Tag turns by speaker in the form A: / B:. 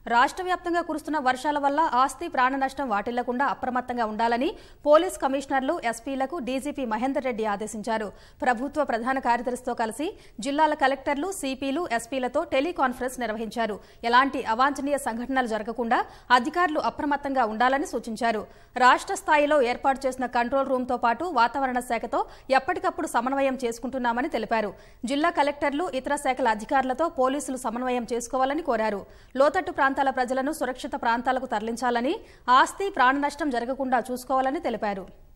A: రాష్ట్ర వ్యాప్తంగా కురుస్తున్న వర్షాల వల్ల ఆస్తి ప్రాణ నష్టం వాటిల్లకుండా అప్రమత్తంగా ఉండాలని పోలీస్ కమిషనర్లు ఎస్పీలకు డీజీపీ మహేందర్ రెడ్డి ఆదేశించారు ప్రభుత్వ ప్రధాన కార్యదర్శితో కలిసి జిల్లాల కలెక్టర్లు సిపిలు ఎస్పీలతో టెలికాన్ఫరెన్స్ నిర్వహించారు ఎలాంటి అవాంఛనీయ సంఘటనలు జరగకుండా అధికారులు అప్రమత్తంగా ఉండాలని సూచించారు రాష్ట్ర స్థాయిలో ఏర్పాటు చేసిన కంట్రోల్ రూమ్ తో పాటు వాతావరణ శాఖతో ఎప్పటికప్పుడు సమన్వయం చేసుకుంటున్నామని తెలిపారు జిల్లా కలెక్టర్లు ఇతర శాఖల అధికారులతో పోలీసులు సమన్వయం చేసుకోవాలని కోరారు లోతట్టు ప్రాంతాల ప్రజలను సురక్షిత ప్రాంతాలకు తరలించాలని ఆస్తి ప్రాణ నష్టం జరగకుండా చూసుకోవాలని తెలిపారు